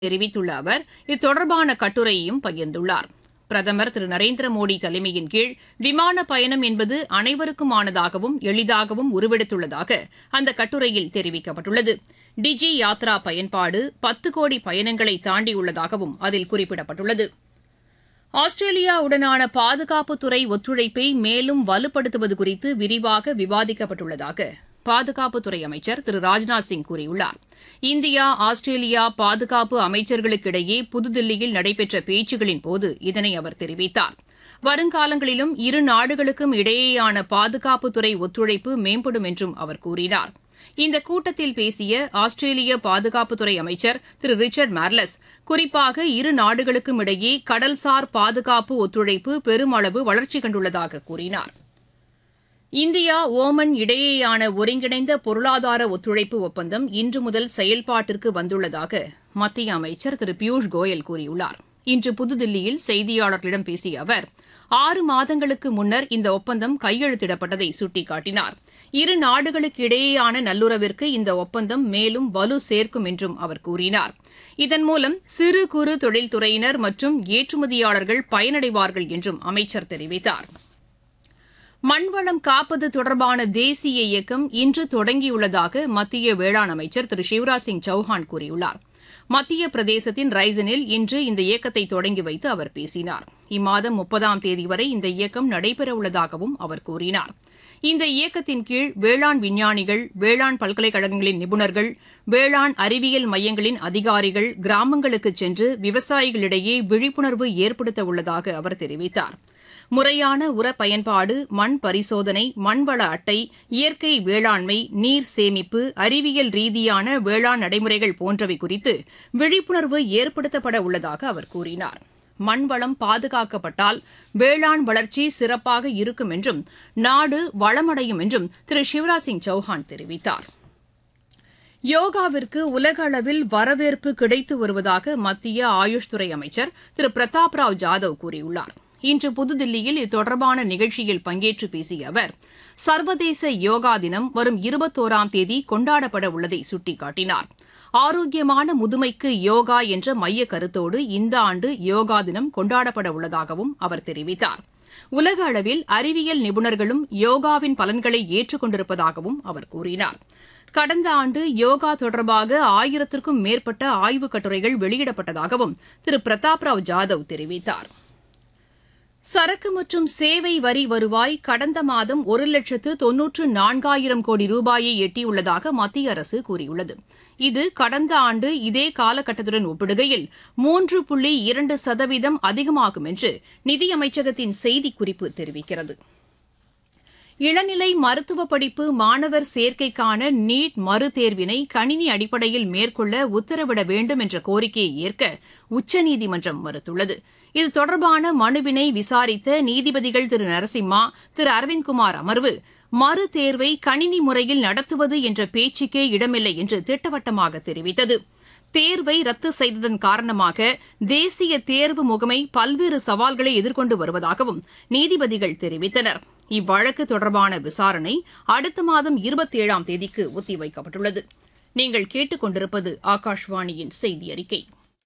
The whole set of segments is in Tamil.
தெரிவித்துள்ள அவர் இது கட்டுரையையும் பகிர்ந்துள்ளார் பிரதமர் திரு நரேந்திர மோடி தலைமையின் கீழ் விமான பயணம் என்பது அனைவருக்குமானதாகவும் எளிதாகவும் உருவெடுத்துள்ளதாக அந்த கட்டுரையில் தெரிவிக்கப்பட்டுள்ளது டிஜி யாத்ரா பயன்பாடு பத்து கோடி பயணங்களை தாண்டியுள்ளதாகவும் அதில் குறிப்பிடப்பட்டுள்ளது ஆஸ்திரேலியாவுடனான பாதுகாப்புத்துறை ஒத்துழைப்பை மேலும் வலுப்படுத்துவது குறித்து விரிவாக விவாதிக்கப்பட்டுள்ளதாக பாதுகாப்புத்துறை அமைச்சர் திரு ராஜ்நாத் சிங் கூறியுள்ளார் இந்தியா ஆஸ்திரேலியா பாதுகாப்பு அமைச்சர்களுக்கிடையே புதுதில்லியில் நடைபெற்ற பேச்சுகளின் போது இதனை அவர் தெரிவித்தார் வருங்காலங்களிலும் இரு நாடுகளுக்கும் இடையேயான பாதுகாப்புத்துறை ஒத்துழைப்பு மேம்படும் என்றும் அவர் கூறினார் இந்த கூட்டத்தில் பேசிய ஆஸ்திரேலிய பாதுகாப்புத்துறை அமைச்சர் திரு ரிச்சர்ட் மார்லஸ் குறிப்பாக இரு நாடுகளுக்கும் இடையே கடல்சார் பாதுகாப்பு ஒத்துழைப்பு பெருமளவு வளர்ச்சி கண்டுள்ளதாக கூறினார் இந்தியா ஓமன் இடையேயான ஒருங்கிணைந்த பொருளாதார ஒத்துழைப்பு ஒப்பந்தம் இன்று முதல் செயல்பாட்டிற்கு வந்துள்ளதாக மத்திய அமைச்சர் திரு பியூஷ் கோயல் கூறியுள்ளார் இன்று புதுதில்லியில் செய்தியாளர்களிடம் பேசிய அவர் ஆறு மாதங்களுக்கு முன்னர் இந்த ஒப்பந்தம் கையெழுத்திடப்பட்டதை சுட்டிக்காட்டினார் இரு நாடுகளுக்கு இடையேயான நல்லுறவிற்கு இந்த ஒப்பந்தம் மேலும் வலு சேர்க்கும் என்றும் அவர் கூறினார் இதன் மூலம் சிறு குறு தொழில்துறையினர் மற்றும் ஏற்றுமதியாளர்கள் பயனடைவார்கள் என்றும் அமைச்சர் தெரிவித்தார் மண்வளம் காப்பது தொடர்பான தேசிய இயக்கம் இன்று தொடங்கியுள்ளதாக மத்திய வேளாண் அமைச்சர் திரு சிவராஜ் சிங் சௌஹான் கூறியுள்ளார் மத்திய பிரதேசத்தின் ரைசனில் இன்று இந்த இயக்கத்தை தொடங்கி வைத்து அவர் பேசினார் இம்மாதம் முப்பதாம் தேதி வரை இந்த இயக்கம் நடைபெறவுள்ளதாகவும் அவர் கூறினார் இந்த இயக்கத்தின் கீழ் வேளாண் விஞ்ஞானிகள் வேளாண் பல்கலைக்கழகங்களின் நிபுணர்கள் வேளாண் அறிவியல் மையங்களின் அதிகாரிகள் கிராமங்களுக்கு சென்று விவசாயிகளிடையே விழிப்புணர்வு ஏற்படுத்த உள்ளதாக அவர் தெரிவித்தார் முறையான உர பயன்பாடு மண் பரிசோதனை மண்வள அட்டை இயற்கை வேளாண்மை நீர் சேமிப்பு அறிவியல் ரீதியான வேளாண் நடைமுறைகள் போன்றவை குறித்து விழிப்புணர்வு ஏற்படுத்தப்பட உள்ளதாக அவர் கூறினார் மண்வளம் பாதுகாக்கப்பட்டால் வேளாண் வளர்ச்சி சிறப்பாக இருக்கும் என்றும் நாடு வளமடையும் என்றும் திரு சிவராஜ் சிங் சௌஹான் தெரிவித்தார் யோகாவிற்கு உலக அளவில் வரவேற்பு கிடைத்து வருவதாக மத்திய ஆயுஷ் துறை அமைச்சர் திரு பிரதாப் ராவ் ஜாதவ் கூறியுள்ளார் இன்று புதுதில்லியில் இது நிகழ்ச்சியில் பங்கேற்று பேசிய அவர் சர்வதேச யோகா தினம் வரும் இருபத்தோராம் தேதி கொண்டாடப்பட உள்ளதை சுட்டிக்காட்டினார் ஆரோக்கியமான முதுமைக்கு யோகா என்ற மைய கருத்தோடு இந்த ஆண்டு யோகா தினம் கொண்டாடப்பட உள்ளதாகவும் அவர் தெரிவித்தார் உலக அளவில் அறிவியல் நிபுணர்களும் யோகாவின் பலன்களை ஏற்றுக்கொண்டிருப்பதாகவும் அவர் கூறினார் கடந்த ஆண்டு யோகா தொடர்பாக ஆயிரத்திற்கும் மேற்பட்ட ஆய்வுக் கட்டுரைகள் வெளியிடப்பட்டதாகவும் திரு பிரதாப் ராவ் ஜாதவ் தெரிவித்தாா் சரக்கு மற்றும் சேவை வரி வருவாய் கடந்த மாதம் ஒரு லட்சத்து தொன்னூற்று நான்காயிரம் கோடி ரூபாயை எட்டியுள்ளதாக மத்திய அரசு கூறியுள்ளது இது கடந்த ஆண்டு இதே காலகட்டத்துடன் ஒப்பிடுகையில் மூன்று புள்ளி இரண்டு சதவீதம் அதிகமாகும் என்று நிதியமைச்சகத்தின் செய்திக்குறிப்பு தெரிவிக்கிறது இளநிலை மருத்துவ படிப்பு மாணவர் சேர்க்கைக்கான நீட் மறுதேர்வினை கணினி அடிப்படையில் மேற்கொள்ள உத்தரவிட வேண்டும் என்ற கோரிக்கையை ஏற்க உச்சநீதிமன்றம் மறுத்துள்ளது இது தொடர்பான மனுவினை விசாரித்த நீதிபதிகள் திரு நரசிம்மா திரு அரவிந்த்குமார் அமர்வு மறு தேர்வை கணினி முறையில் நடத்துவது என்ற பேச்சுக்கே இடமில்லை என்று திட்டவட்டமாக தெரிவித்தது தேர்வை ரத்து செய்ததன் காரணமாக தேசிய தேர்வு முகமை பல்வேறு சவால்களை எதிர்கொண்டு வருவதாகவும் நீதிபதிகள் தெரிவித்தனர் இவ்வழக்கு தொடர்பான விசாரணை அடுத்த மாதம் இருபத்தி ஏழாம் தேதிக்கு ஒத்திவைக்கப்பட்டுள்ளது நீங்கள் கேட்டுக்கொண்டிருப்பது ஆகாஷ்வாணியின் செய்தி அறிக்கை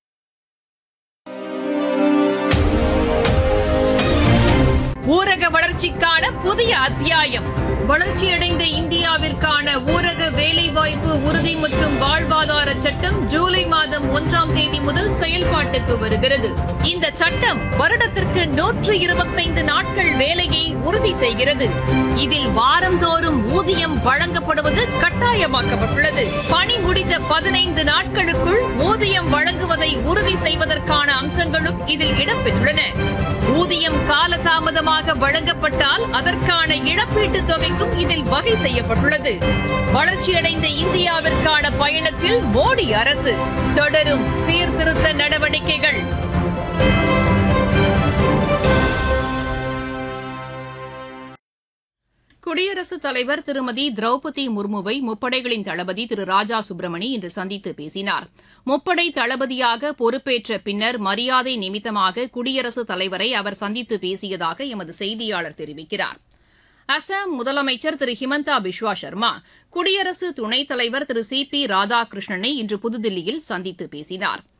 ஊரக வளர்ச்சிக்கான புதிய அத்தியாயம் வளர்ச்சியடைந்த இந்தியாவிற்கான ஊரக வேலைவாய்ப்பு உறுதி மற்றும் வாழ்வாதார சட்டம் ஜூலை மாதம் ஒன்றாம் தேதி முதல் செயல்பாட்டுக்கு வருகிறது இந்த சட்டம் வருடத்திற்கு நூற்று இருபத்தைந்து நாட்கள் வேலையை உறுதி செய்கிறது இதில் வாரந்தோறும் ஊதியம் வழங்கப்படுவது கட்டாயமாக்கப்பட்டுள்ளது பணி முடிந்த பதினைந்து நாட்களுக்குள் ஊதியம் வழங்குவதை உறுதி செய்வதற்கான அம்சங்களும் இதில் இடம்பெற்றுள்ளன ஊதியம் காலதாமதமாக வழங்கப்பட்டால் அதற்கான இழப்பீட்டு தொகைக்கும் இதில் வகை செய்யப்பட்டுள்ளது வளர்ச்சியடைந்த இந்தியாவிற்கான பயணத்தில் மோடி அரசு தொடரும் சீர்திருத்த நடவடிக்கைகள் குடியரசுத் தலைவர் திருமதி திரௌபதி முர்முவை முப்படைகளின் தளபதி திரு ராஜா சுப்பிரமணி இன்று சந்தித்து பேசினார் முப்படை தளபதியாக பொறுப்பேற்ற பின்னர் மரியாதை நிமித்தமாக குடியரசுத் தலைவரை அவர் சந்தித்து பேசியதாக எமது செய்தியாளர் தெரிவிக்கிறார் அசாம் முதலமைச்சர் திரு ஹிமந்தா பிஸ்வா சர்மா குடியரசு துணைத் தலைவர் திரு சி பி ராதாகிருஷ்ணனை இன்று புதுதில்லியில் சந்தித்து பேசினாா்